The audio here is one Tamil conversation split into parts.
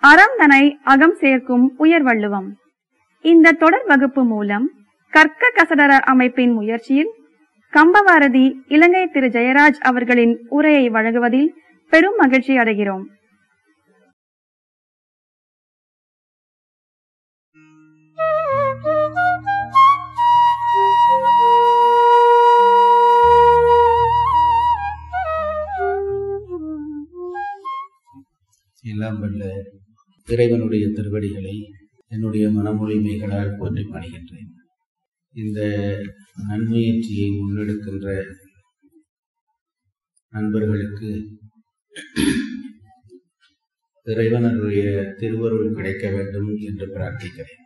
அறம் தனை அகம் சேர்க்கும் உயர்வள்ளுவம் இந்த தொடர் வகுப்பு மூலம் கற்க கசடர அமைப்பின் முயற்சியில் கம்பவாரதி இலங்கை திரு ஜெயராஜ் அவர்களின் உரையை வழங்குவதில் பெரும் மகிழ்ச்சி அடைகிறோம் எல்லாம் வல்ல இறைவனுடைய திருவடிகளை என்னுடைய மனமொழிமைகளால் போற்றி பணிகின்றேன் இந்த நன்முயற்சியை முன்னெடுக்கின்ற நண்பர்களுக்கு இறைவனுடைய திருவருள் கிடைக்க வேண்டும் என்று பிரார்த்திக்கிறேன்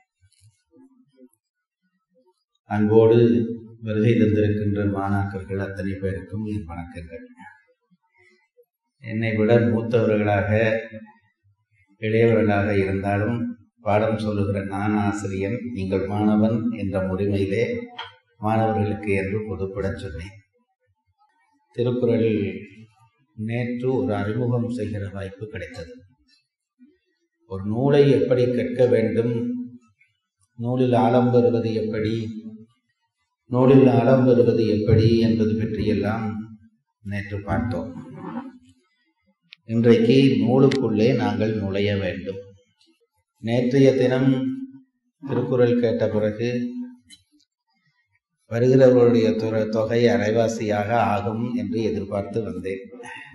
அன்போடு வருகை தந்திருக்கின்ற மாணாக்கர்கள் அத்தனை பேருக்கும் என் வணக்கங்கள் என்னை விட மூத்தவர்களாக இளையவர்களாக இருந்தாலும் பாடம் சொல்லுகிற நான் ஆசிரியன் நீங்கள் மாணவன் என்ற முறைமையிலே மாணவர்களுக்கு என்று பொதுப்படச் சொன்னேன் திருக்குறள் நேற்று ஒரு அறிமுகம் செய்கிற வாய்ப்பு கிடைத்தது ஒரு நூலை எப்படி கற்க வேண்டும் நூலில் ஆழம் பெறுவது எப்படி நூலில் ஆழம் பெறுவது எப்படி என்பது பற்றியெல்லாம் நேற்று பார்த்தோம் இன்றைக்கு நூலுக்குள்ளே நாங்கள் நுழைய வேண்டும் நேற்றைய தினம் திருக்குறள் கேட்ட பிறகு வருகிறவர்களுடைய தொ- தொகை அரைவாசியாக ஆகும் என்று எதிர்பார்த்து வந்தேன்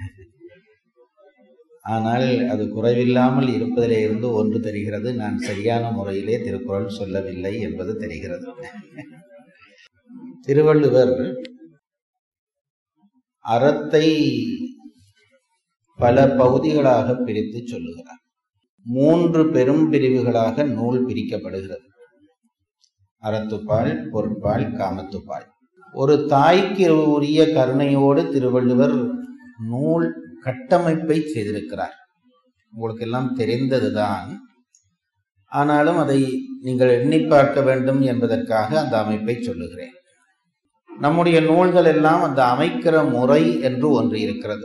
ஆனால் அது குறைவில்லாமல் இருப்பதிலே இருந்து ஒன்று தெரிகிறது நான் சரியான முறையிலே திருக்குறள் சொல்லவில்லை என்பது தெரிகிறது திருவள்ளுவர் அறத்தை பல பகுதிகளாக பிரித்து சொல்லுகிறார் மூன்று பெரும் பிரிவுகளாக நூல் பிரிக்கப்படுகிறது அறத்துப்பால் பொருட்பால் காமத்துப்பால் ஒரு தாய்க்கு உரிய கருணையோடு திருவள்ளுவர் நூல் கட்டமைப்பை செய்திருக்கிறார் உங்களுக்கு எல்லாம் தெரிந்ததுதான் ஆனாலும் அதை நீங்கள் எண்ணி பார்க்க வேண்டும் என்பதற்காக அந்த அமைப்பை சொல்லுகிறேன் நம்முடைய நூல்கள் எல்லாம் அந்த அமைக்கிற முறை என்று ஒன்று இருக்கிறது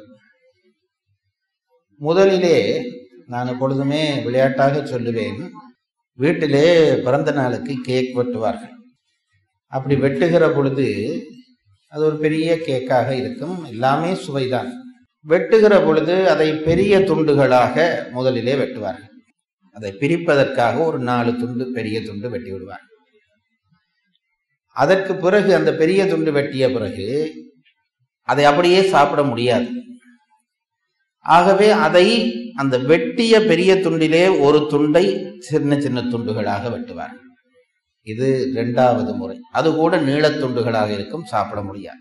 முதலிலே நான் எப்பொழுதுமே விளையாட்டாக சொல்லுவேன் வீட்டிலே பிறந்த நாளுக்கு கேக் வெட்டுவார்கள் அப்படி வெட்டுகிற பொழுது அது ஒரு பெரிய கேக்காக இருக்கும் எல்லாமே சுவைதான் வெட்டுகிற பொழுது அதை பெரிய துண்டுகளாக முதலிலே வெட்டுவார்கள் அதை பிரிப்பதற்காக ஒரு நாலு துண்டு பெரிய துண்டு வெட்டி விடுவார்கள் அதற்கு பிறகு அந்த பெரிய துண்டு வெட்டிய பிறகு அதை அப்படியே சாப்பிட முடியாது ஆகவே அதை அந்த வெட்டிய பெரிய துண்டிலே ஒரு துண்டை சின்ன சின்ன துண்டுகளாக வெட்டுவார் இது இரண்டாவது முறை அது கூட நீளத்துண்டுகளாக இருக்கும் சாப்பிட முடியாது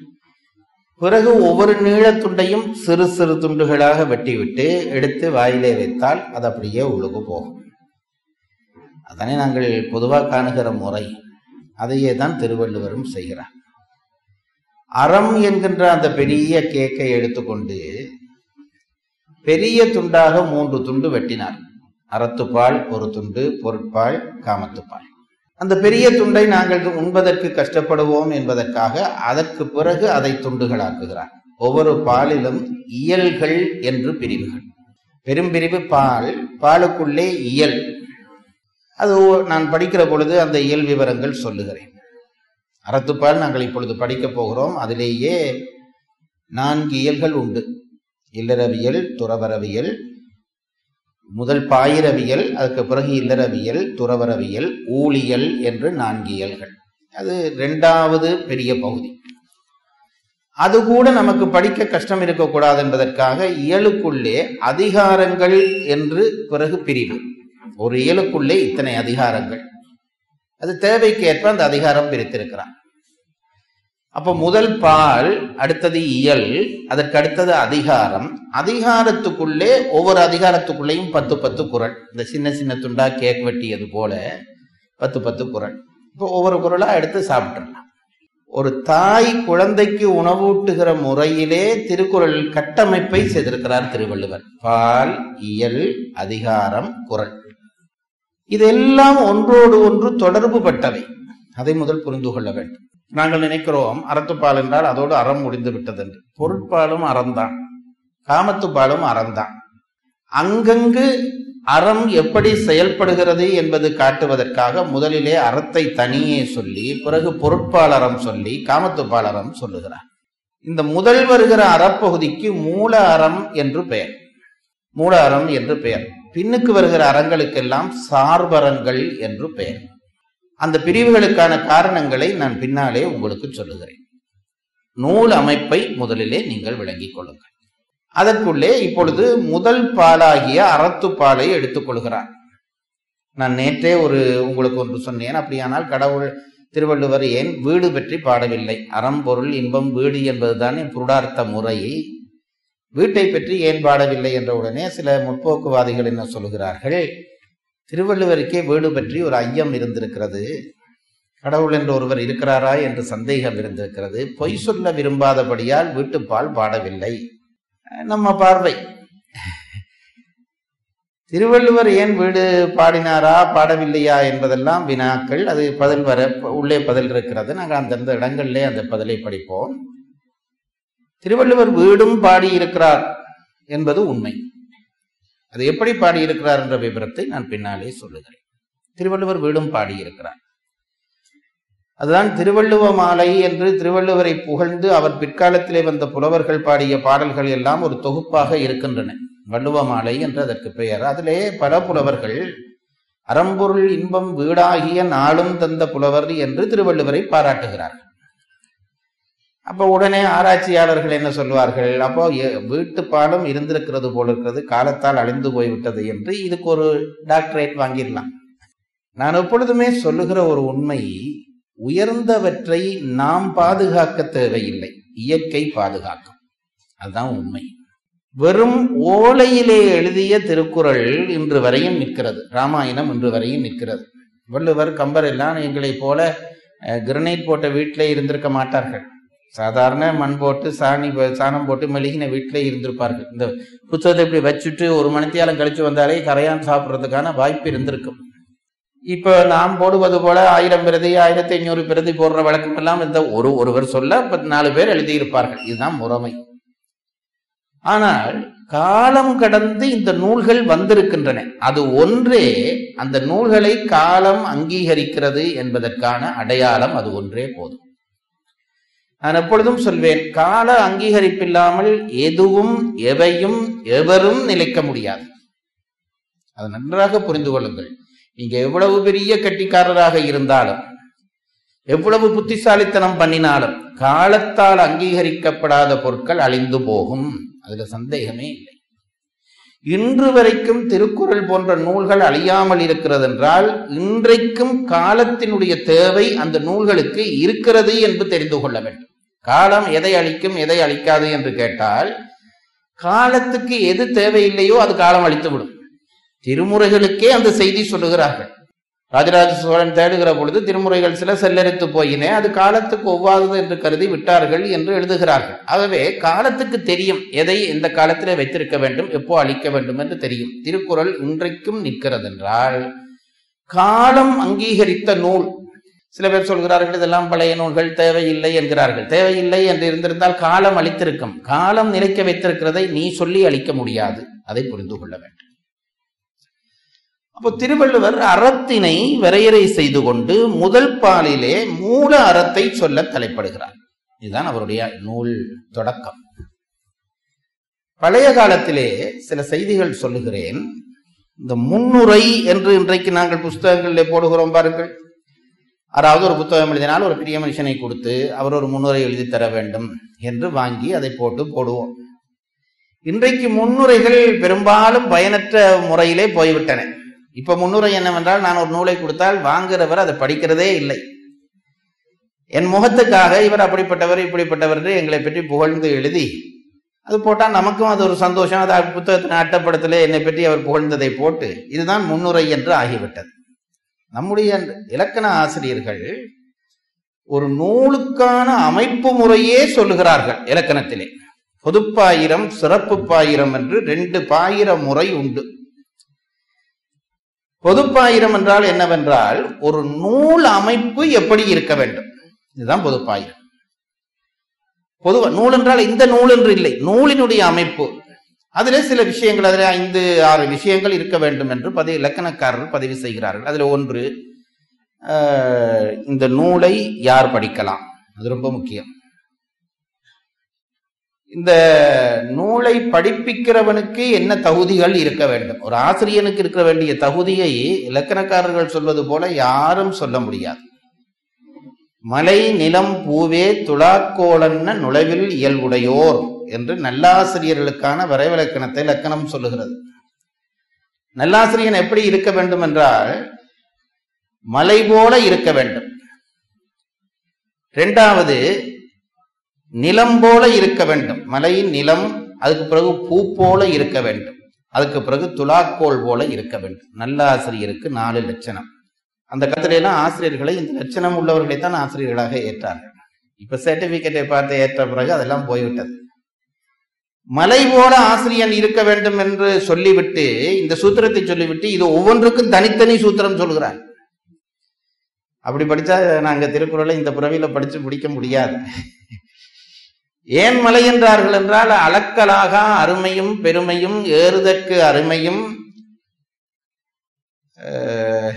பிறகு ஒவ்வொரு நீளத்துண்டையும் சிறு சிறு துண்டுகளாக வெட்டிவிட்டு எடுத்து வாயிலே வைத்தால் அது அப்படியே உள்ளுக்கு போகும் அதனை நாங்கள் பொதுவாக காணுகிற முறை அதையே தான் திருவள்ளுவரும் செய்கிறார் அறம் என்கின்ற அந்த பெரிய கேக்கை எடுத்துக்கொண்டு பெரிய துண்டாக மூன்று துண்டு வெட்டினார் அறத்துப்பால் ஒரு துண்டு பொருட்பால் காமத்துப்பால் அந்த பெரிய துண்டை நாங்கள் உண்பதற்கு கஷ்டப்படுவோம் என்பதற்காக அதற்கு பிறகு அதை துண்டுகளாக்குகிறார் ஒவ்வொரு பாலிலும் இயல்கள் என்று பிரிவுகள் பெரும்பிரிவு பால் பாலுக்குள்ளே இயல் அது ஒ- நான் படிக்கிற பொழுது அந்த இயல் விவரங்கள் சொல்லுகிறேன் அறத்துப்பால் நாங்கள் இப்பொழுது படிக்கப் போகிறோம் அதிலேயே நான்கு இயல்கள் உண்டு இல்லறவியல் துறவரவியல் முதல் பாயிரவியல் அதுக்கு பிறகு இல்லறவியல் துறவரவியல் ஊழியல் என்று நான்கு இயல்கள் அது இரண்டாவது பெரிய பகுதி அது கூட நமக்கு படிக்க கஷ்டம் இருக்கக்கூடாது என்பதற்காக இயலுக்குள்ளே அதிகாரங்கள் என்று பிறகு பிரிவு ஒரு இயலுக்குள்ளே இத்தனை அதிகாரங்கள் அது தேவைக்கு ஏற்ப அந்த அதிகாரம் பிரித்திருக்கிறார் அப்ப முதல் பால் அடுத்தது இயல் அதற்கு அடுத்தது அதிகாரம் அதிகாரத்துக்குள்ளே ஒவ்வொரு அதிகாரத்துக்குள்ளேயும் பத்து பத்து குறள் இந்த சின்ன சின்ன துண்டா கேக் வெட்டியது போல பத்து பத்து குறள் இப்போ ஒவ்வொரு குறளா எடுத்து சாப்பிட்டுடலாம் ஒரு தாய் குழந்தைக்கு உணவூட்டுகிற முறையிலே திருக்குறள் கட்டமைப்பை செய்திருக்கிறார் திருவள்ளுவர் பால் இயல் அதிகாரம் குறள் இதெல்லாம் ஒன்றோடு ஒன்று தொடர்பு பட்டவை அதை முதல் புரிந்து கொள்ள வேண்டும் நாங்கள் நினைக்கிறோம் அறத்துப்பால் என்றால் அதோடு அறம் முடிந்து விட்டது என்று பொருட்பாலும் அறம்தான் காமத்துப்பாலும் அறம்தான் அங்கங்கு அறம் எப்படி செயல்படுகிறது என்பது காட்டுவதற்காக முதலிலே அறத்தை தனியே சொல்லி பிறகு பொருட்பாளரம் சொல்லி காமத்துப்பாளரம் சொல்லுகிறார் இந்த முதல் வருகிற அறப்பகுதிக்கு மூல அறம் என்று பெயர் மூல அறம் என்று பெயர் பின்னுக்கு வருகிற அறங்களுக்கெல்லாம் சார்பரங்கள் என்று பெயர் அந்த பிரிவுகளுக்கான காரணங்களை நான் பின்னாலே உங்களுக்கு சொல்லுகிறேன் நூல் அமைப்பை முதலிலே நீங்கள் விளங்கிக் கொள்ளுங்கள் அதற்குள்ளே இப்பொழுது முதல் பாலாகிய அறத்துப்பாலை எடுத்துக்கொள்கிறார் நான் நேற்றே ஒரு உங்களுக்கு ஒன்று சொன்னேன் அப்படியானால் கடவுள் திருவள்ளுவர் ஏன் வீடு பற்றி பாடவில்லை அறம் பொருள் இன்பம் வீடு என்பதுதானே புருடார்த்த முறை வீட்டை பற்றி ஏன் பாடவில்லை என்ற உடனே சில முற்போக்குவாதிகள் என்ன சொல்லுகிறார்கள் திருவள்ளுவருக்கே வீடு பற்றி ஒரு ஐயம் இருந்திருக்கிறது கடவுள் என்று ஒருவர் இருக்கிறாரா என்று சந்தேகம் இருந்திருக்கிறது பொய் சொல்ல விரும்பாதபடியால் வீட்டுப்பால் பாடவில்லை நம்ம பார்வை திருவள்ளுவர் ஏன் வீடு பாடினாரா பாடவில்லையா என்பதெல்லாம் வினாக்கள் அது பதில் வர உள்ளே பதில் இருக்கிறது நாங்கள் அந்தந்த இடங்களிலே அந்த பதிலை படிப்போம் திருவள்ளுவர் வீடும் பாடியிருக்கிறார் என்பது உண்மை அது எப்படி பாடியிருக்கிறார் என்ற விவரத்தை நான் பின்னாலே சொல்லுகிறேன் திருவள்ளுவர் வீடும் பாடியிருக்கிறார் அதுதான் திருவள்ளுவ மாலை என்று திருவள்ளுவரை புகழ்ந்து அவர் பிற்காலத்திலே வந்த புலவர்கள் பாடிய பாடல்கள் எல்லாம் ஒரு தொகுப்பாக இருக்கின்றன வள்ளுவ மாலை என்று அதற்கு பெயர் அதிலே பல புலவர்கள் அறம்பொருள் இன்பம் வீடாகிய நாளும் தந்த புலவர் என்று திருவள்ளுவரை பாராட்டுகிறார்கள் அப்போ உடனே ஆராய்ச்சியாளர்கள் என்ன சொல்வார்கள் அப்போ வீட்டு பாடம் இருந்திருக்கிறது போல இருக்கிறது காலத்தால் அழிந்து போய்விட்டது என்று இதுக்கு ஒரு டாக்டரேட் வாங்கிடலாம் நான் எப்பொழுதுமே சொல்லுகிற ஒரு உண்மை உயர்ந்தவற்றை நாம் பாதுகாக்க தேவையில்லை இயற்கை பாதுகாக்கும் அதுதான் உண்மை வெறும் ஓலையிலே எழுதிய திருக்குறள் இன்று வரையும் நிற்கிறது ராமாயணம் இன்று வரையும் நிற்கிறது வள்ளுவர் கம்பர் எல்லாம் எங்களைப் போல கிரனைட் போட்ட வீட்டிலே இருந்திருக்க மாட்டார்கள் சாதாரண மண் போட்டு சாணி சாணம் போட்டு மெழுகின வீட்டிலே இருந்திருப்பார்கள் இந்த புத்தகத்தை இப்படி வச்சுட்டு ஒரு மணித்தியாலம் கழிச்சு வந்தாலே கரையான் சாப்பிட்றதுக்கான வாய்ப்பு இருந்திருக்கும் இப்ப நாம் போடுவது போல ஆயிரம் பிரதி ஆயிரத்தி ஐநூறு பிரதி போடுற வழக்கம் எல்லாம் இந்த ஒரு ஒருவர் சொல்ல நாலு பேர் எழுதியிருப்பார்கள் இதுதான் முறைமை ஆனால் காலம் கடந்து இந்த நூல்கள் வந்திருக்கின்றன அது ஒன்றே அந்த நூல்களை காலம் அங்கீகரிக்கிறது என்பதற்கான அடையாளம் அது ஒன்றே போதும் நான் எப்பொழுதும் சொல்வேன் கால அங்கீகரிப்பில்லாமல் எதுவும் எவையும் எவரும் நிலைக்க முடியாது அது நன்றாக புரிந்து கொள்ளுங்கள் நீங்க எவ்வளவு பெரிய கட்டிக்காரராக இருந்தாலும் எவ்வளவு புத்திசாலித்தனம் பண்ணினாலும் காலத்தால் அங்கீகரிக்கப்படாத பொருட்கள் அழிந்து போகும் அதுல சந்தேகமே இல்லை இன்று வரைக்கும் திருக்குறள் போன்ற நூல்கள் அழியாமல் இருக்கிறது என்றால் இன்றைக்கும் காலத்தினுடைய தேவை அந்த நூல்களுக்கு இருக்கிறது என்று தெரிந்து கொள்ள வேண்டும் காலம் எதை அழிக்கும் எதை அழிக்காது என்று கேட்டால் காலத்துக்கு எது தேவையில்லையோ அது காலம் அழித்துவிடும் திருமுறைகளுக்கே அந்த செய்தி சொல்லுகிறார்கள் ராஜராஜ சோழன் தேடுகிற பொழுது திருமுறைகள் சில செல்லரித்து போயினே அது காலத்துக்கு ஒவ்வாதது என்று கருதி விட்டார்கள் என்று எழுதுகிறார்கள் ஆகவே காலத்துக்கு தெரியும் எதை எந்த காலத்திலே வைத்திருக்க வேண்டும் எப்போ அழிக்க வேண்டும் என்று தெரியும் திருக்குறள் இன்றைக்கும் நிற்கிறது என்றால் காலம் அங்கீகரித்த நூல் சில பேர் சொல்கிறார்கள் இதெல்லாம் பழைய நூல்கள் தேவையில்லை என்கிறார்கள் தேவையில்லை என்று இருந்திருந்தால் காலம் அளித்திருக்கும் காலம் நிலைக்க வைத்திருக்கிறதை நீ சொல்லி அளிக்க முடியாது அதை புரிந்து கொள்ள வேண்டும் அப்போ திருவள்ளுவர் அறத்தினை வரையறை செய்து கொண்டு முதல் பாலிலே மூல அறத்தை சொல்ல தலைப்படுகிறார் இதுதான் அவருடைய நூல் தொடக்கம் பழைய காலத்திலே சில செய்திகள் சொல்லுகிறேன் இந்த முன்னுரை என்று இன்றைக்கு நாங்கள் புஸ்தகங்களிலே போடுகிறோம் பாருங்கள் அதாவது ஒரு புத்தகம் எழுதினால் ஒரு பெரிய மனுஷனை கொடுத்து அவர் ஒரு முன்னுரை எழுதி தர வேண்டும் என்று வாங்கி அதை போட்டு போடுவோம் இன்றைக்கு முன்னுரைகள் பெரும்பாலும் பயனற்ற முறையிலே போய்விட்டன இப்ப முன்னுரை என்னவென்றால் நான் ஒரு நூலை கொடுத்தால் வாங்குறவர் அதை படிக்கிறதே இல்லை என் முகத்துக்காக இவர் அப்படிப்பட்டவர் இப்படிப்பட்டவர் என்று எங்களை பற்றி புகழ்ந்து எழுதி அது போட்டால் நமக்கும் அது ஒரு சந்தோஷம் அது புத்தகத்தின் அட்டப்படத்திலே என்னை பற்றி அவர் புகழ்ந்ததை போட்டு இதுதான் முன்னுரை என்று ஆகிவிட்டது நம்முடைய இலக்கண ஆசிரியர்கள் ஒரு நூலுக்கான அமைப்பு முறையே சொல்லுகிறார்கள் இலக்கணத்திலே பொதுப்பாயிரம் சிறப்பு பாயிரம் என்று ரெண்டு பாயிர முறை உண்டு பொதுப்பாயிரம் என்றால் என்னவென்றால் ஒரு நூல் அமைப்பு எப்படி இருக்க வேண்டும் இதுதான் பொதுப்பாயிரம் பொதுவா நூல் என்றால் இந்த நூல் என்று இல்லை நூலினுடைய அமைப்பு அதிலே சில விஷயங்கள் அதில் ஐந்து ஆறு விஷயங்கள் இருக்க வேண்டும் என்று பதிவு இலக்கணக்காரர்கள் பதிவு செய்கிறார்கள் அதில் ஒன்று ஆஹ், இந்த நூலை யார் படிக்கலாம் அது ரொம்ப முக்கியம் இந்த நூலை படிப்பிக்கிறவனுக்கு என்ன தகுதிகள் இருக்க வேண்டும் ஒரு ஆசிரியனுக்கு இருக்க வேண்டிய தகுதியை இலக்கணக்காரர்கள் சொல்வது போல யாரும் சொல்ல முடியாது மலை நிலம் பூவே துலாக்கோளன்ன நுழைவில் இயல்புடையோர் என்று நல்லாசிரியர்களுக்கான வரைவிலக்கணத்தை இலக்கணம் சொல்லுகிறது நல்லாசிரியன் எப்படி இருக்க வேண்டும் என்றால் மலை போல இருக்க வேண்டும் இரண்டாவது நிலம் போல இருக்க வேண்டும் மலை நிலம் அதுக்கு பிறகு பூ போல இருக்க வேண்டும் அதுக்கு பிறகு துலாக்கோல் போல இருக்க வேண்டும் நல்ல ஆசிரியருக்கு நாலு லட்சணம் அந்த காலத்துல எல்லாம் ஆசிரியர்களை இந்த லட்சணம் உள்ளவர்களை தான் ஆசிரியர்களாக ஏற்றார்கள் இப்ப சர்டிபிகேட்டை பார்த்து ஏற்ற பிறகு அதெல்லாம் போய்விட்டது மலை போல ஆசிரியன் இருக்க வேண்டும் என்று சொல்லிவிட்டு இந்த சூத்திரத்தை சொல்லிவிட்டு இது ஒவ்வொன்றுக்கும் தனித்தனி சூத்திரம் சொல்கிறார் அப்படி படிச்சா நாங்க திருக்குறளை இந்த பிறவியில படிச்சு முடிக்க முடியாது ஏன் மலை என்றார்கள் என்றால் அளக்கலாக அருமையும் பெருமையும் ஏறுதற்கு அருமையும் அஹ்,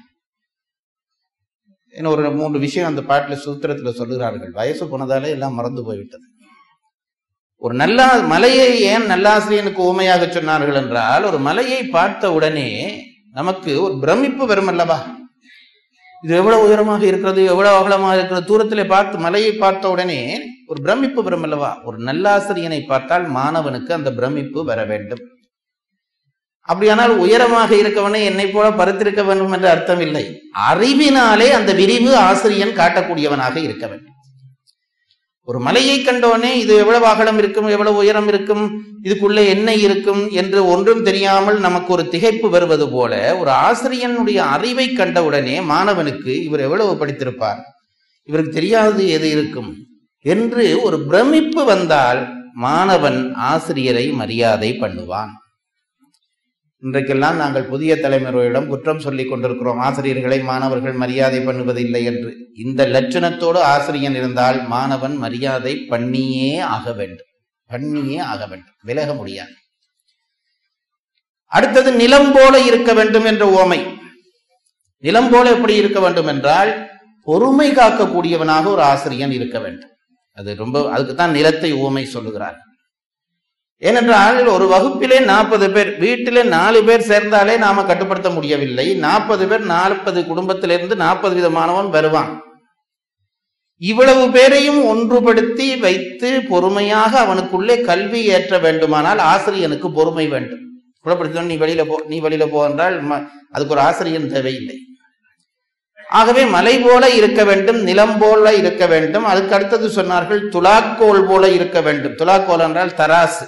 இன்னும் ஒரு மூன்று விஷயம் அந்த பாட்டுல சூத்திரத்துல சொல்லுகிறார்கள் வயசு போனதாலே எல்லாம் மறந்து போய்விட்டது ஒரு நல்ல மலையை ஏன் நல்லாசிரியனுக்கு ஊமையாக சொன்னார்கள் என்றால் ஒரு மலையை பார்த்த உடனே நமக்கு ஒரு பிரமிப்பு வரும் அல்லவா இது எவ்வளவு உயரமாக இருக்கிறது எவ்வளவு அகலமாக இருக்கிறது தூரத்திலே பார்த்து மலையை பார்த்த உடனே ஒரு பிரமிப்பு வரும் அல்லவா ஒரு நல்லாசிரியனை பார்த்தால் மாணவனுக்கு அந்த பிரமிப்பு வர வேண்டும் அப்படியானால் உயரமாக இருக்கவனை என்னை போல பருத்திருக்க வேண்டும் என்ற அர்த்தம் இல்லை அறிவினாலே அந்த விரிவு ஆசிரியன் காட்டக்கூடியவனாக இருக்க வேண்டும் ஒரு மலையை கண்டோனே இது எவ்வளவு அகலம் இருக்கும் எவ்வளவு உயரம் இருக்கும் இதுக்குள்ளே என்ன இருக்கும் என்று ஒன்றும் தெரியாமல் நமக்கு ஒரு திகைப்பு வருவது போல ஒரு ஆசிரியனுடைய அறிவை கண்டவுடனே மாணவனுக்கு இவர் எவ்வளவு படித்திருப்பார் இவருக்கு தெரியாது எது இருக்கும் என்று ஒரு பிரமிப்பு வந்தால் மாணவன் ஆசிரியரை மரியாதை பண்ணுவான் இன்றைக்கெல்லாம் நாங்கள் புதிய தலைமுறையிடம் குற்றம் சொல்லிக் கொண்டிருக்கிறோம் ஆசிரியர்களை மாணவர்கள் மரியாதை பண்ணுவதில்லை என்று இந்த லட்சணத்தோடு ஆசிரியன் இருந்தால் மாணவன் மரியாதை பண்ணியே ஆக வேண்டும் பண்ணியே ஆக வேண்டும் விலக முடியாது அடுத்தது நிலம் போல இருக்க வேண்டும் என்ற ஓமை நிலம் போல எப்படி இருக்க வேண்டும் என்றால் பொறுமை காக்கக்கூடியவனாக ஒரு ஆசிரியன் இருக்க வேண்டும் அது ரொம்ப அதுக்கு தான் நிலத்தை ஊமை சொல்லுகிறார் ஏனென்றால் ஒரு வகுப்பிலே நாற்பது பேர் வீட்டிலே நாலு பேர் சேர்ந்தாலே நாம கட்டுப்படுத்த முடியவில்லை நாற்பது பேர் நாற்பது குடும்பத்திலிருந்து நாற்பது விதமானவன் வருவான் இவ்வளவு பேரையும் ஒன்றுபடுத்தி வைத்து பொறுமையாக அவனுக்குள்ளே கல்வி ஏற்ற வேண்டுமானால் ஆசிரியனுக்கு பொறுமை வேண்டும் குழப்படுத்தணும் நீ வெளியில போ நீ வெளியில போ என்றால் ம- அதுக்கு ஒரு ஆசிரியன் தேவையில்லை ஆகவே மலை போல இருக்க வேண்டும் நிலம் போல இருக்க வேண்டும் அதுக்கு அடுத்தது சொன்னார்கள் துலாக்கோல் போல இருக்க வேண்டும் துலாக்கோல் என்றால் தராசு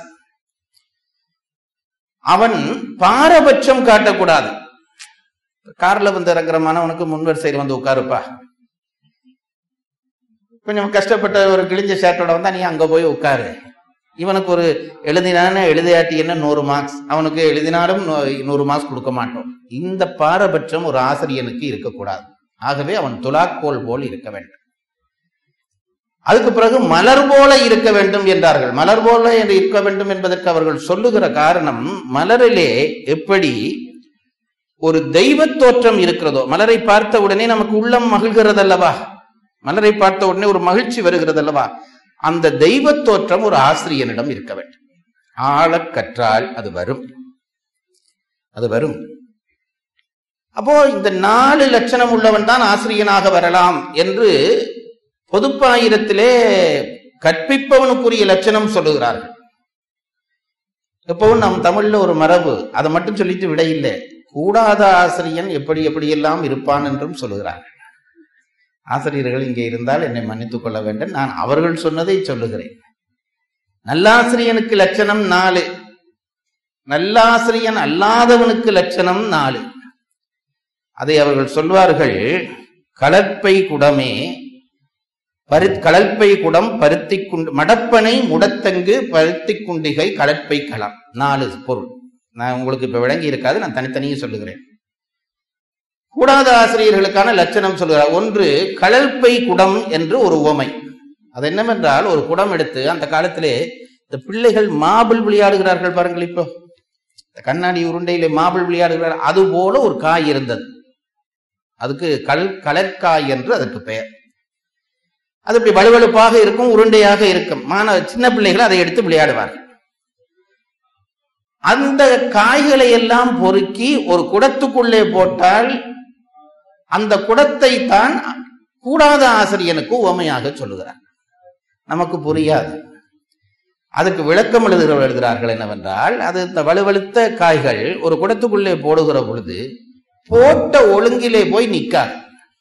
அவன் பாரபட்சம் காட்டக்கூடாது கார்ல வந்து இறங்குற மாணவனுக்கு முன்வரிசையில் வந்து உட்காருப்பா கொஞ்சம் கஷ்டப்பட்ட ஒரு கிழிஞ்ச ஷர்ட்டோட வந்தா நீ அங்க போய் உட்காரு இவனுக்கு ஒரு எழுதினான எழுதியாட்டி என்ன நூறு மார்க்ஸ் அவனுக்கு எழுதினாலும் நூ- நூறு மார்க்ஸ் கொடுக்க மாட்டோம் இந்த பாரபட்சம் ஒரு ஆசிரியனுக்கு இருக்கக்கூடாது ஆகவே அவன் துலாக்கோல் போல் இருக்க வேண்டும் அதுக்கு பிறகு மலர் போல இருக்க வேண்டும் என்றார்கள் மலர் போல என்று இருக்க வேண்டும் என்பதற்கு அவர்கள் சொல்லுகிற காரணம் மலரிலே எப்படி ஒரு தெய்வ தோற்றம் இருக்கிறதோ மலரை பார்த்த உடனே நமக்கு உள்ளம் மகிழ்கிறது அல்லவா மலரை பார்த்த உடனே ஒரு மகிழ்ச்சி வருகிறது அல்லவா அந்த தெய்வ தோற்றம் ஒரு ஆசிரியனிடம் இருக்க வேண்டும் ஆழக் கற்றால் அது வரும் அது வரும் அப்போ இந்த நாலு லட்சணம் உள்ளவன் தான் ஆசிரியனாக வரலாம் என்று பொதுப்பாயிரத்திலே கற்பிப்பவனுக்குரிய லட்சணம் சொல்லுகிறார்கள் எப்பவும் நம் தமிழ்ல ஒரு மரபு அதை மட்டும் சொல்லிட்டு விட இல்லை கூடாத ஆசிரியன் எப்படி எப்படியெல்லாம் இருப்பான் என்றும் சொல்லுகிறார்கள் ஆசிரியர்கள் இங்கே இருந்தால் என்னை மன்னித்துக் கொள்ள வேண்டும் நான் அவர்கள் சொன்னதை சொல்லுகிறேன் நல்லாசிரியனுக்கு லட்சணம் நாலு நல்லாசிரியன் அல்லாதவனுக்கு லட்சணம் நாலு அதை அவர்கள் சொல்வார்கள் கலப்பை குடமே பரு கலப்பை குடம் பருத்தி குண்டு மடப்பனை முடத்தங்கு பருத்தி குண்டிகை கலப்பை களம் நாலு பொருள் நான் உங்களுக்கு இப்ப விளங்கி இருக்காது நான் தனித்தனியே சொல்லுகிறேன் கூடாத ஆசிரியர்களுக்கான லட்சணம் சொல்கிறார் ஒன்று கலல்பை குடம் என்று ஒரு உவமை அது என்னவென்றால் ஒரு குடம் எடுத்து அந்த காலத்திலே இந்த பிள்ளைகள் மாபிள் விளையாடுகிறார்கள் பாருங்கள் இப்போ இந்த கண்ணாடி உருண்டையிலே மாபிள் விளையாடுகிறார் அது போல ஒரு காய் இருந்தது அதுக்கு கல் கலர்காய் என்று அதற்கு பெயர் அது இப்படி வலுவழுப்பாக இருக்கும் உருண்டையாக இருக்கும் மாணவ சின்ன பிள்ளைகள் அதை எடுத்து விளையாடுவார்கள் அந்த காய்களை எல்லாம் பொறுக்கி ஒரு குடத்துக்குள்ளே போட்டால் அந்த குடத்தை தான் கூடாத ஆசிரியனுக்கு உவமையாக சொல்லுகிறார் நமக்கு புரியாது அதுக்கு விளக்கம் எழுதுகிறவர் எழுதுகிறார்கள் என்னவென்றால் அது இந்த வலுவழுத்த காய்கள் ஒரு குடத்துக்குள்ளே போடுகிற பொழுது போட்ட ஒழுங்கிலே போய் நிற்காது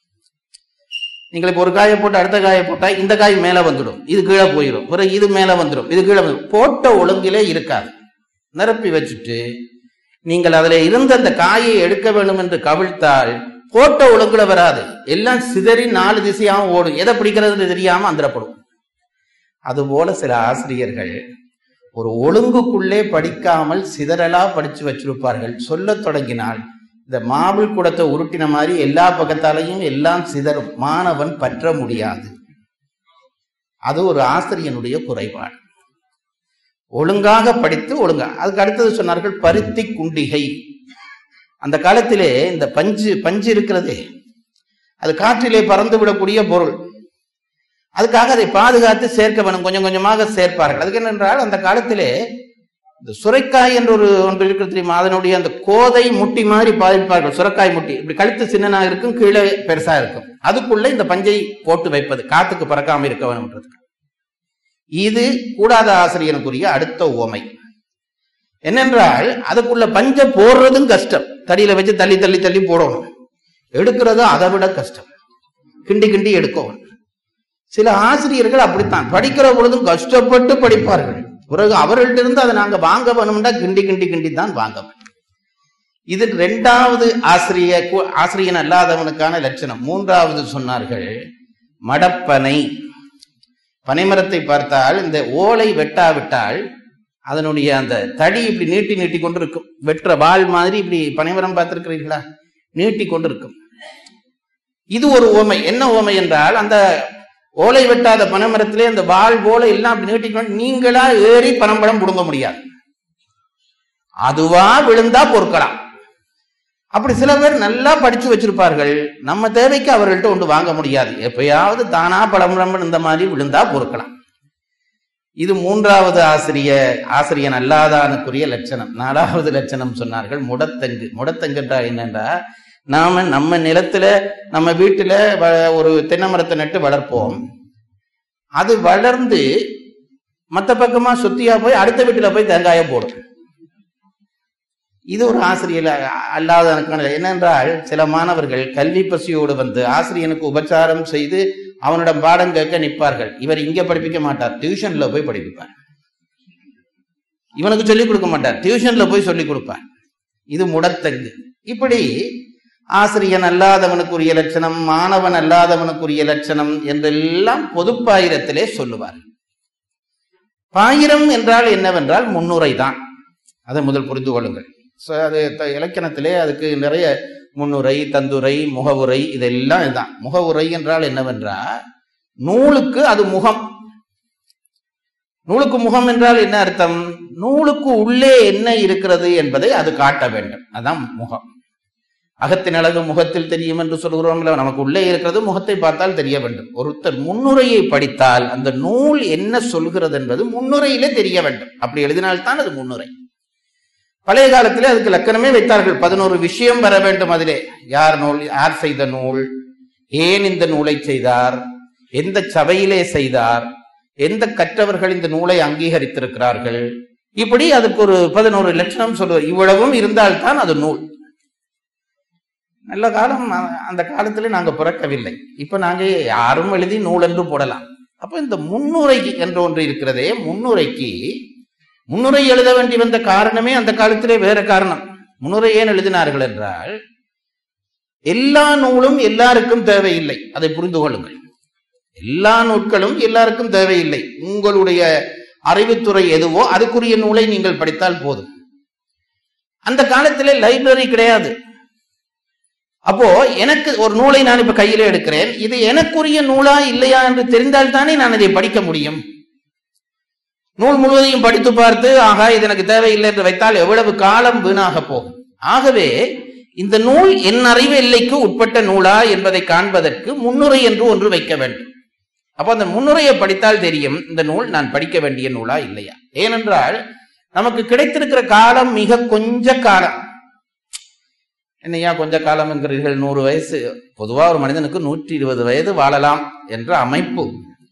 நீங்கள் இப்போ ஒரு காயை போட்டு அடுத்த காயை போட்டா இந்த காய் மேல வந்துடும் இது கீழே போயிடும் பிறகு இது மேல வந்துடும் இது கீழே வந்துடும் போட்ட ஒழுங்கிலே இருக்காது நிரப்பி வச்சுட்டு நீங்கள் அதுல இருந்த அந்த காயை எடுக்க வேண்டும் என்று கவிழ்த்தால் போட்ட ஒழுங்குல வராது எல்லாம் சிதறி நாலு திசையாகவும் ஓடும் எதை பிடிக்கிறதுன்னு தெரியாம அந்தரப்படும் அதுபோல சில ஆசிரியர்கள் ஒரு ஒழுங்குக்குள்ளே படிக்காமல் சிதறலா படிச்சு வச்சிருப்பார்கள் சொல்லத் தொடங்கினால் இந்த மாபிள் குடத்தை உருட்டின மாதிரி எல்லா பக்கத்தாலையும் எல்லாம் சிதறும் மாணவன் பற்ற முடியாது அது ஒரு ஆசிரியனுடைய குறைபாடு ஒழுங்காக படித்து ஒழுங்கா அதுக்கு அடுத்தது சொன்னார்கள் பருத்தி குண்டிகை அந்த காலத்திலே இந்த பஞ்சு பஞ்சு இருக்கிறதே அது காற்றிலே பறந்து விடக்கூடிய பொருள் அதுக்காக அதை பாதுகாத்து சேர்க்க வேணும் கொஞ்சம் கொஞ்சமாக சேர்ப்பார்கள் அதுக்கு என்னென்றால் அந்த காலத்திலே இந்த சுரைக்காய் என்ற ஒரு ஒன்று இருக்கிறது தெரியுமா அதனுடைய அந்த கோதை முட்டி மாதிரி பாதிப்பார்கள் சுரைக்காய் முட்டி இப்படி கழுத்து சின்னனா இருக்கும் கீழே பெருசா இருக்கும் அதுக்குள்ள இந்த பஞ்சை போட்டு வைப்பது காத்துக்கு பறக்காம இருக்க வேணும்ன்றதுக்கு இது கூடாத ஆசிரியனுக்குரிய அடுத்த உவமை என்னென்றால் அதுக்குள்ள பஞ்ச போடுறதும் கஷ்டம் தடியில வச்சு தள்ளி தள்ளி தள்ளி போடணும் எடுக்கிறதும் அதை விட கஷ்டம் கிண்டி கிண்டி எடுக்கணும் சில ஆசிரியர்கள் அப்படித்தான் படிக்கிற பொழுதும் கஷ்டப்பட்டு படிப்பார்கள் பிறகு அவர்கள்ட்ட இருந்து அதை நாங்க வாங்க வேணும்னா கிண்டி கிண்டி கிண்டி தான் வாங்க வேண்டும் இது ரெண்டாவது ஆசிரிய கு- ஆசிரியன் அல்லாதவனுக்கான லட்சணம் மூன்றாவது சொன்னார்கள் மடப்பனை பனைமரத்தை பார்த்தால் இந்த ஓலை வெட்டாவிட்டால் அதனுடைய அந்த தடி இப்படி நீட்டி நீட்டி கொண்டு இருக்கும் வெட்டுற வாள் மாதிரி இப்படி பனைமரம் பார்த்திருக்கிறீர்களா நீட்டி கொண்டு இருக்கும் இது ஒரு ஓமை என்ன ஓமை என்றால் அந்த ஓலை வெட்டாத பனைமரத்திலே அந்த வாள் போல எல்லாம் அப்படி நீட்டிக்கொண்டு நீங்களா ஏறி பனம்பழம் புடுங்க முடியாது அதுவா விழுந்தா பொறுக்கலாம் அப்படி சில பேர் நல்லா படிச்சு வச்சிருப்பார்கள் நம்ம தேவைக்கு அவர்கள்ட்ட ஒன்று வாங்க முடியாது எப்பயாவது தானா பழம் இந்த மாதிரி விழுந்தா பொறுக்கலாம் இது மூன்றாவது ஆசிரிய ஆசிரியன் அல்லாதானுக்குரிய லட்சணம் நாலாவது லட்சணம் சொன்னார்கள் முடத்தங்கு முடத்தங்குன்றா என்னன்றா நாம நம்ம நிலத்துல நம்ம வீட்டுல வ- ஒரு தென்னை மரத்தை நட்டு வளர்ப்போம் அது வளர்ந்து மத்த பக்கமா சுத்தியா போய் அடுத்த வீட்டுல போய் தேங்காய போடும் இது ஒரு ஆசிரியர் அல்லாதவனுக்கான என்னென்றால் சில மாணவர்கள் கல்வி பசியோடு வந்து ஆசிரியனுக்கு உபச்சாரம் செய்து அவனிடம் பாடம் கேட்க நிற்பார்கள் இவர் இங்க படிப்பிக்க மாட்டார் டியூஷன்ல போய் படிப்பிப்பார் இவனுக்கு சொல்லிக் கொடுக்க மாட்டார் டியூஷன்ல போய் சொல்லிக் கொடுப்பார் இது முடத்தங்கு இப்படி ஆசிரியன் அல்லாதவனுக்குரிய லட்சணம் மாணவன் அல்லாதவனுக்குரிய லட்சணம் என்றெல்லாம் பொதுப்பாயிரத்திலே சொல்லுவார் பாயிரம் என்றால் என்னவென்றால் முன்னுரை தான் அதை முதல் புரிந்து கொள்ளுங்கள் So, அது த- இலக்கணத்திலே அதுக்கு நிறைய முன்னுரை தந்துரை முகவுரை இதெல்லாம் இதுதான் முகவுரை என்றால் என்னவென்றால் நூலுக்கு அது முகம் நூலுக்கு முகம் என்றால் என்ன அர்த்தம் நூலுக்கு உள்ளே என்ன இருக்கிறது என்பதை அது காட்ட வேண்டும் அதான் முகம் அகத்தின் அழகு முகத்தில் தெரியும் என்று சொல்கிறோம்ல நமக்கு உள்ளே இருக்கிறது முகத்தை பார்த்தால் தெரிய வேண்டும் ஒருத்தர் முன்னுரையை படித்தால் அந்த நூல் என்ன சொல்கிறது என்பது முன்னுரையிலே தெரிய வேண்டும் அப்படி எழுதினால்தான் அது முன்னுரை பழைய காலத்திலே அதுக்கு லக்கணமே வைத்தார்கள் பதினோரு விஷயம் வர வேண்டும் அதிலே யார் நூல் யார் செய்த நூல் ஏன் இந்த நூலை செய்தார் எந்த சபையிலே செய்தார் எந்த கற்றவர்கள் இந்த நூலை அங்கீகரித்திருக்கிறார்கள் இப்படி அதுக்கு ஒரு பதினோரு லட்சணம் சொல்லுவார் இவ்வளவும் இருந்தால்தான் அது நூல் நல்ல காலம் அ- அந்த காலத்துல நாங்க பிறக்கவில்லை இப்ப நாங்க யாரும் எழுதி நூல் என்று போடலாம் அப்ப இந்த முன்னுரை என்று ஒன்று இருக்கிறதே முன்னுரைக்கு முன்னுரை எழுத வேண்டி வந்த காரணமே அந்த காலத்திலே வேற காரணம் முன்னுரை ஏன் எழுதினார்கள் என்றால் எல்லா நூலும் எல்லாருக்கும் தேவையில்லை அதை புரிந்து கொள்ளுங்கள் எல்லா நூட்களும் எல்லாருக்கும் தேவையில்லை உங்களுடைய அறிவுத்துறை எதுவோ அதுக்குரிய நூலை நீங்கள் படித்தால் போதும் அந்த காலத்திலே லைப்ரரி கிடையாது அப்போ எனக்கு ஒரு நூலை நான் இப்ப கையில எடுக்கிறேன் இது எனக்குரிய நூலா இல்லையா என்று தெரிந்தால் தானே நான் அதை படிக்க முடியும் நூல் முழுவதையும் படித்து பார்த்து ஆகா இது எனக்கு தேவையில்லை என்று வைத்தால் எவ்வளவு காலம் வீணாக போகும் ஆகவே இந்த நூல் என் அறிவு எல்லைக்கு உட்பட்ட நூலா என்பதை காண்பதற்கு முன்னுரை என்று ஒன்று வைக்க வேண்டும் அப்போ அந்த முன்னுரையை படித்தால் தெரியும் இந்த நூல் நான் படிக்க வேண்டிய நூலா இல்லையா ஏனென்றால் நமக்கு கிடைத்திருக்கிற காலம் மிக கொஞ்ச காலம் என்னையா கொஞ்ச காலம் என்கிறீர்கள் நூறு வயசு பொதுவா ஒரு மனிதனுக்கு நூற்றி இருபது வயது வாழலாம் என்ற அமைப்பு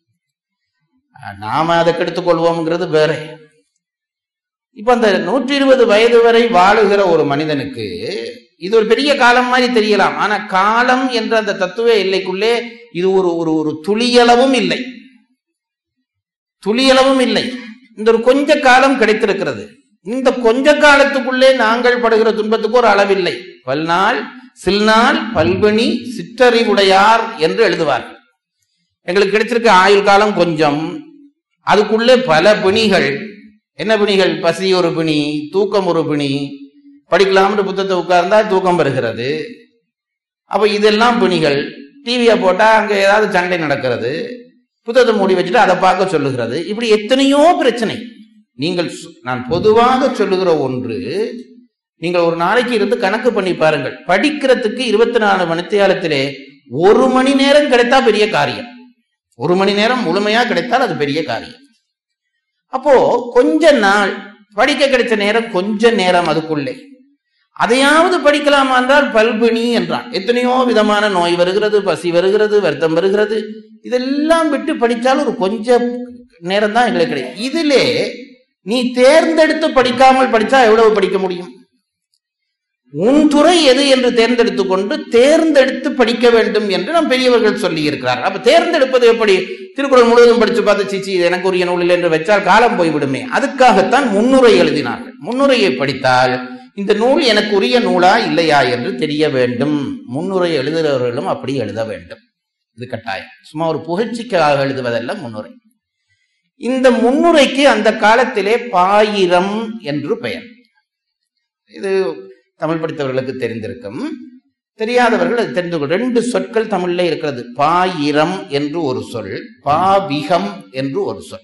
நாம அதை கெடுத்துக் கொள்வோம்ங்கிறது வேற இப்ப அந்த நூற்றி இருபது வயது வரை வாழுகிற ஒரு மனிதனுக்கு இது ஒரு பெரிய காலம் மாதிரி தெரியலாம் ஆனா காலம் என்ற அந்த தத்துவ எல்லைக்குள்ளே இது ஒரு ஒரு ஒரு துளியளவும் இல்லை துளியளவும் இல்லை இந்த ஒரு கொஞ்ச காலம் கிடைத்திருக்கிறது இந்த கொஞ்ச காலத்துக்குள்ளே நாங்கள் படுகிற துன்பத்துக்கு ஒரு அளவில்லை பல்நாள் சில்நாள் பல்வனி சிற்றறிவுடையார் என்று எழுதுவார்கள் எங்களுக்கு கிடைச்சிருக்க ஆயுள் காலம் கொஞ்சம் அதுக்குள்ளே பல பிணிகள் என்ன பிணிகள் பசி ஒரு பிணி தூக்கம் ஒரு பிணி படிக்கலாம்னு புத்தகத்தை உட்கார்ந்தா தூக்கம் வருகிறது அப்ப இதெல்லாம் பிணிகள் டிவியை போட்டா அங்க ஏதாவது சண்டை நடக்கிறது புத்தகத்தை மூடி வச்சுட்டு அதை பார்க்க சொல்லுகிறது இப்படி எத்தனையோ பிரச்சனை நீங்கள் சொ- நான் பொதுவாக சொல்லுகிற ஒன்று நீங்கள் ஒரு நாளைக்கு இருந்து கணக்கு பண்ணி பாருங்கள் படிக்கிறதுக்கு இருபத்தி நாலு மணித்தியாலத்திலே ஒரு மணி நேரம் கிடைத்தா பெரிய காரியம் ஒரு மணி நேரம் முழுமையா கிடைத்தால் அது பெரிய காரியம் அப்போ கொஞ்ச நாள் படிக்க கிடைச்ச நேரம் கொஞ்ச நேரம் அதுக்குள்ளே அதையாவது படிக்கலாமா என்றால் பல்பிணி என்றான் எத்தனையோ விதமான நோய் வருகிறது பசி வருகிறது வருத்தம் வருகிறது இதெல்லாம் விட்டு படித்தால் ஒரு கொஞ்ச நேரம் தான் எங்களுக்கு கிடைக்கும் இதிலே நீ தேர்ந்தெடுத்து படிக்காமல் படிச்சா எவ்வளவு படிக்க முடியும் உன் துறை எது என்று தேர்ந்தெடுத்து கொண்டு தேர்ந்தெடுத்து படிக்க வேண்டும் என்று நம் பெரியவர்கள் சொல்லி இருக்கிறார் அப்ப தேர்ந்தெடுப்பது எப்படி திருக்குறள் முழுவதும் படிச்சு பார்த்து சீச்சி இது எனக்கு உரிய நூலில் என்று வச்சால் காலம் போய்விடுமே அதுக்காகத்தான் முன்னுரை எழுதினார்கள் முன்னுரையை படித்தால் இந்த நூல் எனக்கு உரிய நூலா இல்லையா என்று தெரிய வேண்டும் முன்னுரை எழுதுகிறவர்களும் அப்படி எழுத வேண்டும் இது கட்டாயம் சும்மா ஒரு புகழ்ச்சிக்காக எழுதுவதல்ல முன்னுரை இந்த முன்னுரைக்கு அந்த காலத்திலே பாயிரம் என்று பெயர் இது தமிழ் படித்தவர்களுக்கு தெரிந்திருக்கும் தெரியாதவர்கள் அது தெரிந்து கொள் ரெண்டு சொற்கள் தமிழ்ல இருக்கிறது பாயிரம் என்று ஒரு சொல் பாவிகம் என்று ஒரு சொல்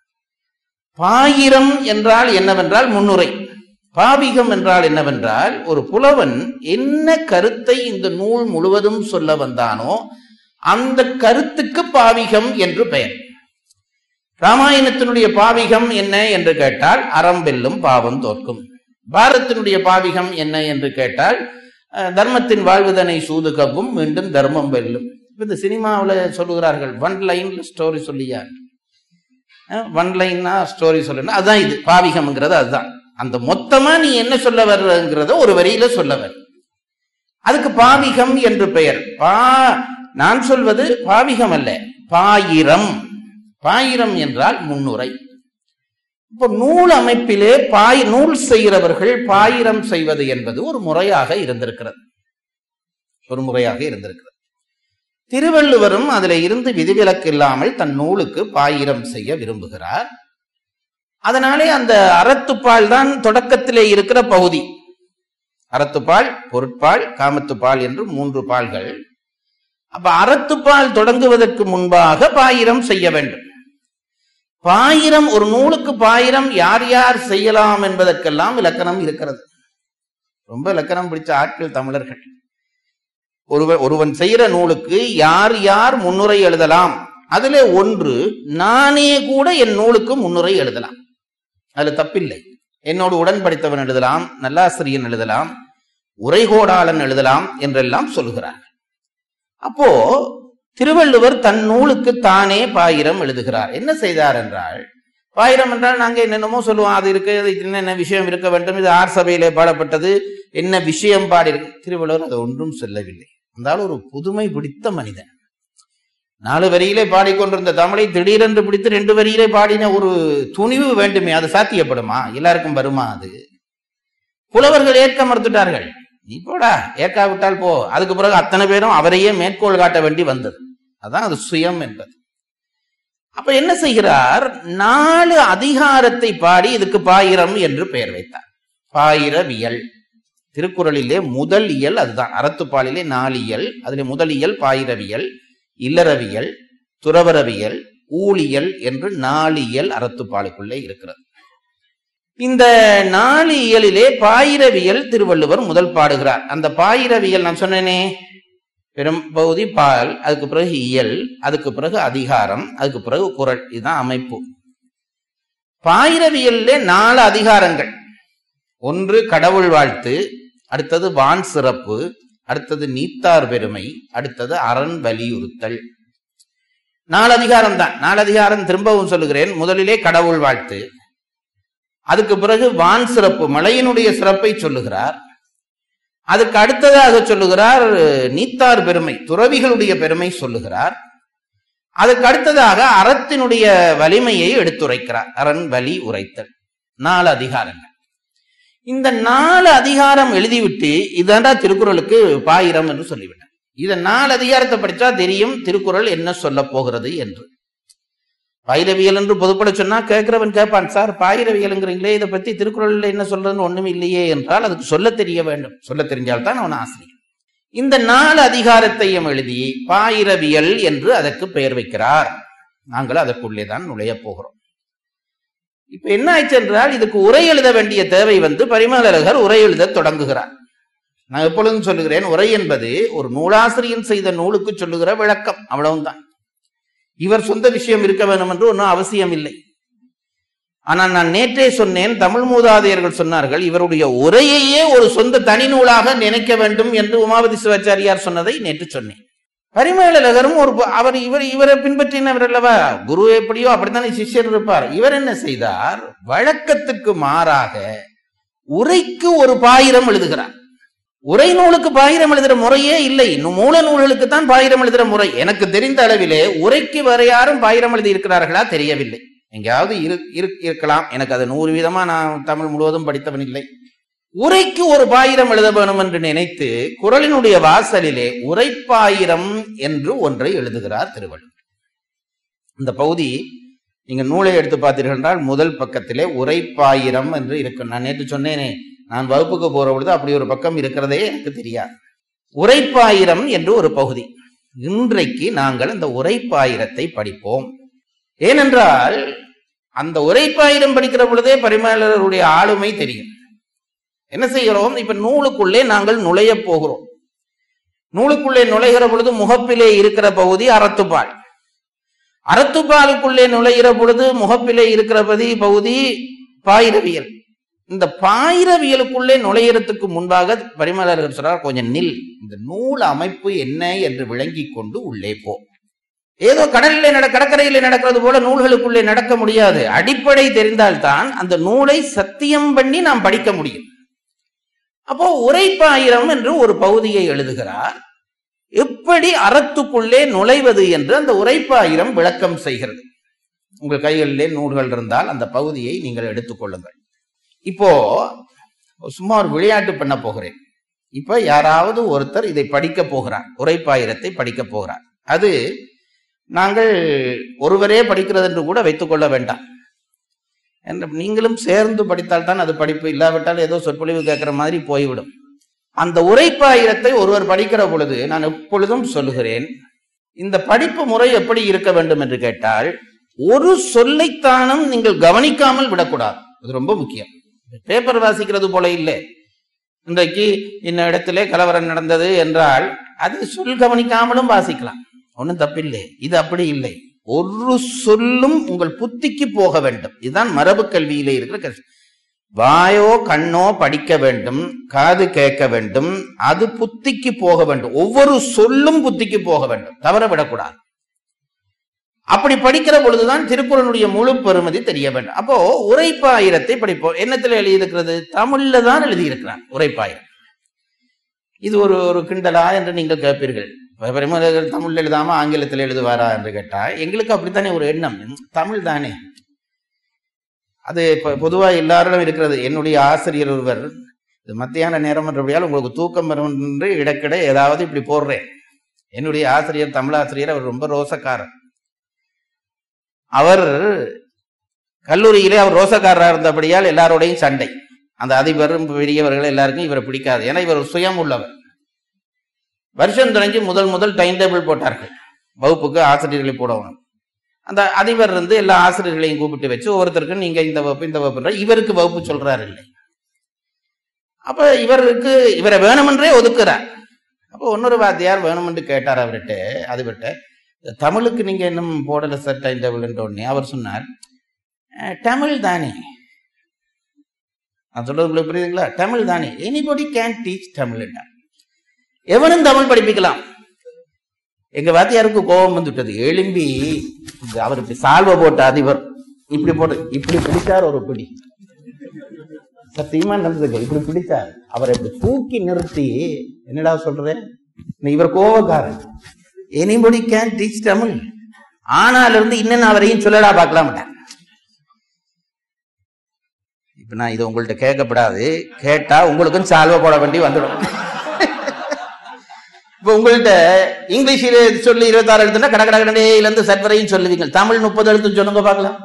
பாயிரம் என்றால் என்னவென்றால் முன்னுரை பாவிகம் என்றால் என்னவென்றால் ஒரு புலவன் என்ன கருத்தை இந்த நூல் முழுவதும் சொல்ல வந்தானோ அந்த கருத்துக்கு பாவிகம் என்று பெயர் ராமாயணத்தினுடைய பாவிகம் என்ன என்று கேட்டால் அறம் வெல்லும் பாவம் தோற்கும் பாரதத்தினுடைய பாவிகம் என்ன என்று கேட்டால் அஹ், தர்மத்தின் வாழ்வுதனை சூதுகவும் மீண்டும் தர்மம் வெல்லும் இப்ப இந்த சினிமாவில் சொல்லுகிறார்கள் ஒன் லைன்ல ஸ்டோரி சொல்லியார் ஒன் லைன்னா ஸ்டோரி சொல்லணும் அதுதான் இது பாவிகம்ங்கிறது அதுதான் அந்த மொத்தமா நீ என்ன சொல்ல வர்றங்கிறத ஒரு வரியில சொல்ல வர அதுக்கு பாவிகம் என்று பெயர் பா நான் சொல்வது பாவிகம் அல்ல பாயிரம் பாயிரம் என்றால் முன்னுரை இப்போ நூல் அமைப்பிலே பாய் நூல் செய்கிறவர்கள் பாயிரம் செய்வது என்பது ஒரு முறையாக இருந்திருக்கிறது ஒரு முறையாக இருந்திருக்கிறது திருவள்ளுவரும் அதில் இருந்து விதிவிலக்கு இல்லாமல் தன் நூலுக்கு பாயிரம் செய்ய விரும்புகிறார் அதனாலே அந்த அறத்துப்பால் தான் தொடக்கத்திலே இருக்கிற பகுதி அறத்துப்பால் பொருட்பால் காமத்துப்பால் என்று மூன்று பால்கள் அப்ப அறத்துப்பால் தொடங்குவதற்கு முன்பாக பாயிரம் செய்ய வேண்டும் பாயிரம் ஒரு நூலுக்கு பாயிரம் யார் யார் செய்யலாம் என்பதற்கெல்லாம் இலக்கணம் இருக்கிறது ரொம்ப இலக்கணம் பிடிச்ச ஆட்கள் தமிழர்கள் ஒருவன் ஒருவன் செய்யற நூலுக்கு யார் யார் முன்னுரை எழுதலாம் அதிலே ஒன்று நானே கூட என் நூலுக்கு முன்னுரை எழுதலாம் அதுல தப்பில்லை என்னோடு உடன் படித்தவன் எழுதலாம் நல்லாசிரியன் எழுதலாம் உரைகோடாளன் எழுதலாம் என்றெல்லாம் சொல்கிறார் அப்போ திருவள்ளுவர் தன் நூலுக்கு தானே பாயிரம் எழுதுகிறார் என்ன செய்தார் என்றால் பாயிரம் என்றால் நாங்க என்னென்னமோ சொல்லுவோம் அது இருக்கு இது என்னென்ன விஷயம் இருக்க வேண்டும் இது ஆர் சபையிலே பாடப்பட்டது என்ன விஷயம் பாடியிருக்கு திருவள்ளுவர் அதை ஒன்றும் சொல்லவில்லை இருந்தாலும் ஒரு புதுமை பிடித்த மனிதன் நாலு வரியிலே பாடிக்கொண்டிருந்த தமிழை திடீரென்று பிடித்து ரெண்டு வரியிலே பாடின ஒரு துணிவு வேண்டுமே அது சாத்தியப்படுமா எல்லாருக்கும் வருமா அது புலவர்கள் ஏற்க மறுத்துட்டார்கள் நீ போடா ஏற்காவிட்டால் போ அதுக்கு பிறகு அத்தனை பேரும் அவரையே மேற்கோள் காட்ட வேண்டி வந்தது அதான் அது சுயம் என்பது அப்ப என்ன செய்கிறார் நாலு அதிகாரத்தை பாடி இதுக்கு பாயிரம் என்று பெயர் வைத்தார் பாயிரவியல் திருக்குறளிலே முதல் இயல் அதுதான் அறத்துப்பாலிலே நாலு இயல் அதிலே முதல் இயல் பாயிரவியல் இல்லறவியல் துறவரவியல் ஊழியல் என்று நாளியல் அறத்துப்பாலுக்குள்ளே இருக்கிறது இந்த நாளியலிலே பாயிரவியல் திருவள்ளுவர் முதல் பாடுகிறார் அந்த பாயிரவியல் நான் சொன்னேனே பெரும் பகுதி பால் அதுக்கு பிறகு இயல் அதுக்கு பிறகு அதிகாரம் அதுக்கு பிறகு குரல் இதுதான் அமைப்பு பாயிரவியல்ல நாலு அதிகாரங்கள் ஒன்று கடவுள் வாழ்த்து அடுத்தது வான் சிறப்பு அடுத்தது நீத்தார் பெருமை அடுத்தது அரண் வலியுறுத்தல் நாலு அதிகாரம் தான் நாலு அதிகாரம் திரும்பவும் சொல்லுகிறேன் முதலிலே கடவுள் வாழ்த்து அதுக்கு பிறகு வான் சிறப்பு மலையினுடைய சிறப்பை சொல்லுகிறார் அதுக்கு அடுத்ததாக சொல்லுகிறார் நீத்தார் பெருமை துறவிகளுடைய பெருமை சொல்லுகிறார் அதுக்கு அடுத்ததாக அறத்தினுடைய வலிமையை எடுத்துரைக்கிறார் அரண் வலி உரைத்தல் நாலு அதிகாரங்கள் இந்த நாலு அதிகாரம் எழுதிவிட்டு இதாண்டா திருக்குறளுக்கு பாயிரம் என்று சொல்லிவிட்டார் இதை நாலு அதிகாரத்தை படிச்சா தெரியும் திருக்குறள் என்ன சொல்ல போகிறது என்று பாயிரவியல் என்று பொதுப்பட சொன்னா கேட்கிறவன் கேட்பான் சார் பாயிரவியலுங்கிறீங்களே இதை பத்தி திருக்குறள்ல என்ன சொல்றதுன்னு ஒண்ணும் இல்லையே என்றால் அதுக்கு சொல்ல தெரிய வேண்டும் சொல்ல தெரிஞ்சால்தான் அவன் ஆசிரியர் இந்த நாலு அதிகாரத்தையும் எழுதி பாயிரவியல் என்று அதற்கு பெயர் வைக்கிறார் நாங்கள் அதற்குள்ளே தான் நுழைய போகிறோம் இப்ப என்ன ஆயிடுச்சு என்றால் இதுக்கு உரை எழுத வேண்டிய தேவை வந்து பரிமலகர் உரை எழுத தொடங்குகிறார் நான் எப்பொழுதும் சொல்லுகிறேன் உரை என்பது ஒரு நூலாசிரியன் செய்த நூலுக்கு சொல்லுகிற விளக்கம் அவ்வளவுதான் இவர் சொந்த விஷயம் இருக்க வேண்டும் என்று ஒன்றும் அவசியம் இல்லை ஆனால் நான் நேற்றே சொன்னேன் தமிழ் மூதாதையர்கள் சொன்னார்கள் இவருடைய உரையையே ஒரு சொந்த தனி நூலாக நினைக்க வேண்டும் என்று உமாபதி சிவாச்சாரியார் சொன்னதை நேற்று சொன்னேன் பரிமேலழகரும் ஒரு அவர் இவர் இவரை பின்பற்றினவர் அல்லவா குரு எப்படியோ அப்படித்தானே சிஷ்யர் இருப்பார் இவர் என்ன செய்தார் வழக்கத்துக்கு மாறாக உரைக்கு ஒரு பாயிரம் எழுதுகிறார் உரை நூலுக்கு பாயிரம் எழுதுற முறையே இல்லை இன்னும் மூல நூல்களுக்கு தான் பாயிரம் எழுதுற முறை எனக்கு தெரிந்த அளவிலே உரைக்கு வேற யாரும் பாயிரம் எழுதி இருக்கிறார்களா தெரியவில்லை எங்கேயாவது இரு இரு- இருக்கலாம் எனக்கு அது நூறு விதமா நான் தமிழ் முழுவதும் படித்தவன் இல்லை உரைக்கு ஒரு பாயிரம் எழுத வேணும் என்று நினைத்து குரலினுடைய வாசலிலே உரைப்பாயிரம் என்று ஒன்றை எழுதுகிறார் திருவள்ளுவர் இந்த பகுதி நீங்க நூலை எடுத்து பார்த்தீர்கள் என்றால் முதல் பக்கத்திலே உரைப்பாயிரம் என்று இருக்கும் நான் நேற்று சொன்னேனே நான் வகுப்புக்கு போற பொழுது அப்படி ஒரு பக்கம் இருக்கிறதே எனக்கு தெரியாது உரைப்பாயிரம் என்று ஒரு பகுதி இன்றைக்கு நாங்கள் அந்த உரைப்பாயிரத்தை படிப்போம் ஏனென்றால் அந்த உரைப்பாயிரம் படிக்கிற பொழுதே பரிமாளருடைய ஆளுமை தெரியும் என்ன செய்கிறோம் இப்ப நூலுக்குள்ளே நாங்கள் நுழைய போகிறோம் நூலுக்குள்ளே நுழைகிற பொழுது முகப்பிலே இருக்கிற பகுதி அறத்துப்பால் அறத்துப்பாலுக்குள்ளே நுழைகிற பொழுது முகப்பிலே இருக்கிற பகுதி பகுதி பாயிரவியல் இந்த பாயிரவியலுக்குள்ளே நுழையறதுக்கு முன்பாக பரிமளர்கள் சொல்றார் கொஞ்சம் நில் இந்த நூல் அமைப்பு என்ன என்று விளங்கி கொண்டு உள்ளே போ ஏதோ கடலிலே நட கடற்கரையிலே நடக்கிறது போல நூல்களுக்குள்ளே நடக்க முடியாது அடிப்படை தெரிந்தால்தான் அந்த நூலை சத்தியம் பண்ணி நாம் படிக்க முடியும் அப்போ உரைப்பாயிரம் என்று ஒரு பகுதியை எழுதுகிறார் எப்படி அறத்துக்குள்ளே நுழைவது என்று அந்த உரைப்பாயிரம் விளக்கம் செய்கிறது உங்கள் கைகளிலே நூல்கள் இருந்தால் அந்த பகுதியை நீங்கள் எடுத்துக்கொள்ளுங்கள் இப்போ சும்மா ஒரு விளையாட்டு பண்ண போகிறேன் இப்ப யாராவது ஒருத்தர் இதை படிக்க போகிறார் உரைப்பாயிரத்தை படிக்க போகிறார் அது நாங்கள் ஒருவரே படிக்கிறது என்று கூட வைத்துக் கொள்ள வேண்டாம் என்ற நீங்களும் சேர்ந்து படித்தால் தான் அது படிப்பு இல்லாவிட்டால் ஏதோ சொற்பொழிவு கேட்கிற மாதிரி போய்விடும் அந்த உரைப்பாயிரத்தை ஒருவர் படிக்கிற பொழுது நான் எப்பொழுதும் சொல்லுகிறேன் இந்த படிப்பு முறை எப்படி இருக்க வேண்டும் என்று கேட்டால் ஒரு சொல்லைத்தானும் நீங்கள் கவனிக்காமல் விடக்கூடாது அது ரொம்ப முக்கியம் பேப்பர் வாசிக்கிறது போல இல்லை இன்றைக்கு இந்த இடத்திலே கலவரம் நடந்தது என்றால் அது சொல் கவனிக்காமலும் வாசிக்கலாம் ஒன்றும் தப்பில்லை இது அப்படி இல்லை ஒரு சொல்லும் உங்கள் புத்திக்கு போக வேண்டும் இதுதான் மரபு கல்வியிலே இருக்கிற கஷ்டம் வாயோ கண்ணோ படிக்க வேண்டும் காது கேட்க வேண்டும் அது புத்திக்கு போக வேண்டும் ஒவ்வொரு சொல்லும் புத்திக்கு போக வேண்டும் தவற விடக்கூடாது அப்படி படிக்கிற பொழுதுதான் திருக்குறளுடைய முழு பெருமதி தெரிய வேண்டும் அப்போ உரைப்பாயிரத்தை படிப்போம் என்னத்துல எழுதியிருக்கிறது தமிழ்ல தான் எழுதியிருக்கிறார் உரைப்பாயிரம் இது ஒரு ஒரு கிண்டலா என்று நீங்கள் கேட்பீர்கள் பெருமளவில் தமிழ் எழுதாம ஆங்கிலத்தில் எழுதுவாரா என்று கேட்டா எங்களுக்கு அப்படித்தானே ஒரு எண்ணம் தமிழ் தானே அது இப்ப பொதுவா எல்லாரிடம் இருக்கிறது என்னுடைய ஆசிரியர் ஒருவர் இது மத்தியான நேரம் என்றபடியால் உங்களுக்கு தூக்கம் வரும் என்று இடக்கிட ஏதாவது இப்படி போடுறேன் என்னுடைய ஆசிரியர் தமிழ் ஆசிரியர் அவர் ரொம்ப ரோசக்காரர் அவர் கல்லூரியிலே அவர் ரோசக்காரராக இருந்தபடியால் எல்லாரோடையும் சண்டை அந்த அதிபரும் பெரியவர்கள் எல்லாருக்கும் இவரை பிடிக்காது ஏன்னா இவர் ஒரு சுயம் உள்ளவர் வருஷம் தொடங்கி முதல் முதல் டைம் டேபிள் போட்டார்கள் வகுப்புக்கு ஆசிரியர்களை போடணும் அந்த அதிபர் இருந்து எல்லா ஆசிரியர்களையும் கூப்பிட்டு வச்சு ஒவ்வொருத்தருக்கும் நீங்க இந்த வகுப்பு இந்த வகுப்புன்ற இவருக்கு வகுப்பு சொல்றாரு இல்லை அப்ப இவருக்கு இவரை வேணுமென்றே ஒதுக்குறார் அப்போ இன்னொரு வாத்தியார் வேணுமென்று கேட்டார் அவர்கிட்ட அதிபர்கிட்ட தமிழுக்கு நீங்க இன்னும் போடல சார் டைம் டேபிள்ன்ற உடனே அவர் சொன்னார் "அஹ், தமிழ் தானே நான் சொல்றது உங்களுக்கு புரியுதுங்களா தமிழ் தானே எனிபடி கேன் டீச் தமிழ் எவனும் தமிழ் படிப்பிக்கலாம் எங்க வாத்தியாருக்கு கோபம் வந்துட்டது எழும்பி இந்த அவர் இப்படி சால்வை போட்ட அதிபர் இப்படி போட்டு இப்படி பிடிச்சார் ஒரு பிடி சத்தியமா நடந்ததுக்கு இப்படி பிடிச்சார் அவரை இப்படி தூக்கி நிறுத்தி என்னடா சொல்ற நீ இவர் கோபக்காரன் எனிபடி கேன் டீச் தமிழ் ஆனால இருந்து இன்னும் அவரையும் சொல்லடா பார்க்கலாம் இப்ப நான் இது உங்கள்ட்ட கேட்கப்படாது கேட்டா உங்களுக்கும் சால்வை போட வேண்டி வந்துடும் இப்ப உங்கள்ட்ட இங்கிலீஷில் சொல்லி இருபத்தாறு எழுத்துனா கட கட கடனையில இருந்து சர்வரையும் சொல்லுவீங்க தமிழ் முப்பது எழுத்து சொல்லுங்க பார்க்கலாம்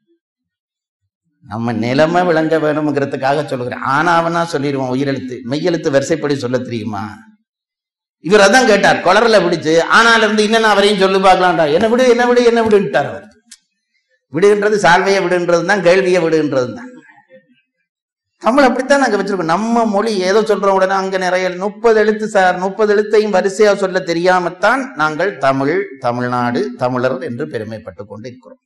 நம்ம நிலைமை விளங்க வேணுங்கிறதுக்காக சொல்லுகிறேன் ஆனாவனா சொல்லிடுவோம் உயிரெழுத்து மெய்யெழுத்து வரிசைப்படி சொல்ல தெரியுமா இவர் அதான் கேட்டார் கொளரில் பிடிச்சு ஆனால இருந்து இன்னும் அவரையும் சொல்லி பார்க்கலாம்டா என்ன விடு என்ன விடு என்ன விடுன்ட்டார் அவர் விடுகின்றது சால்வையை விடுன்றது தான் கேள்வியை விடுகின்றது தான் தமிழ் அப்படித்தான் நாங்க வச்சிருக்கோம் நம்ம மொழி ஏதோ சொல்றோம் உடனே அங்க நிறைய முப்பது எழுத்து சார் முப்பது எழுத்தையும் வரிசையா சொல்ல தெரியாமத்தான் நாங்கள் தமிழ் தமிழ்நாடு தமிழர் என்று பெருமைப்பட்டுக் கொண்டு இருக்கிறோம்